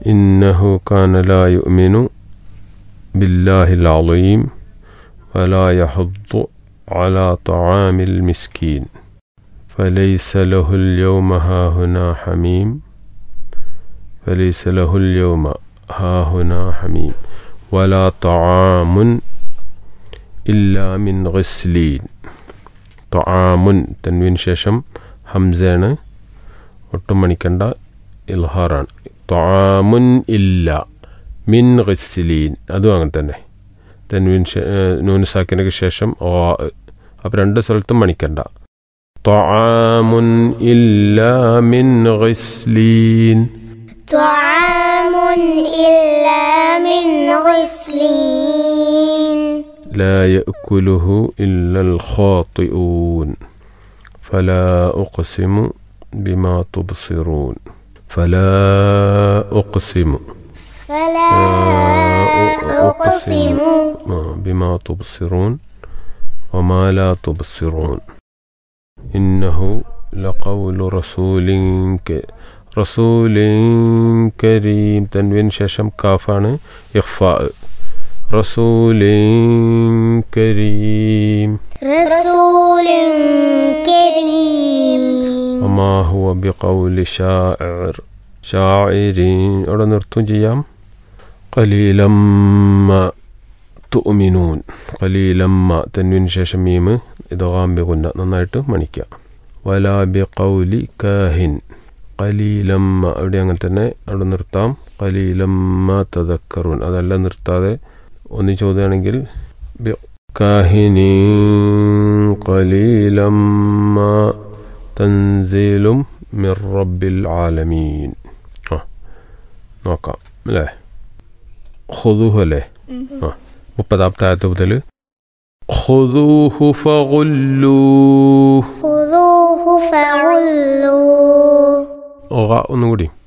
إنه كان لا يؤمن بالله العظيم ولا يحض على طعام المسكين فليس له اليوم هاهنا حميم فليس له اليوم هاهنا حميم ولا طعام إلا من غسلين طعام തൻവീൻ ശേഷം ഹംസയാണ് ഒട്ടും മണിക്കണ്ട ഇൽഹാറാണ് ത്വാമുൻ ഇല്ല മിൻ ഗസ്ലീൻ അതും അങ്ങനെ തന്നെ തൻവീൻ നൂനുസാക്കിനൊക്കെ ശേഷം ഓ അപ്പം രണ്ട് സ്ഥലത്തും മണിക്കണ്ട ത്വാമുൻ ഇല്ല മിൻ ഗസ്ലീൻ طعام إلا من غسلين لا يأكله إلا الخاطئون فلا أقسم بما تبصرون فلا أقسم فلا أقسم آه، بما تبصرون وما لا تبصرون إنه لقول رسول ك... رسول كريم تنوين ششم كافان إخفاء رسول كريم رسول كريم وما هو بقول شاعر شاعر അവിടെ നിർത്തും ചെയ്യാം قليلا തുഅ്മിനൂൻ ഖലീലമ്മ തൻവിന് ശേഷം മീമ് ഇതോകാമ്പി കുന്ന നന്നായിട്ട് മണിക്കുക വലാ ബി കൗലി കാഹിൻ കലീലമ്മ അവിടെ അങ്ങനെ തന്നെ അവിടെ നിർത്താം കലീലമ്മ തദക്കറൂൻ അതല്ല നിർത്താതെ ഒന്ന് ചോദ്യമാണെങ്കിൽ ബി കാഹിനി കലീലമ്മ തൻസീലും മിർ റബ്ബിൽ ആലമീൻ ആ നോക്കാം അല്ലേ خذوه അല്ലേ ആ മുപ്പതാമത്തെ ആയത്ത് മുതൽ خذوه فغلوه خذوه فغلوه غ ഒന്നും കൂടി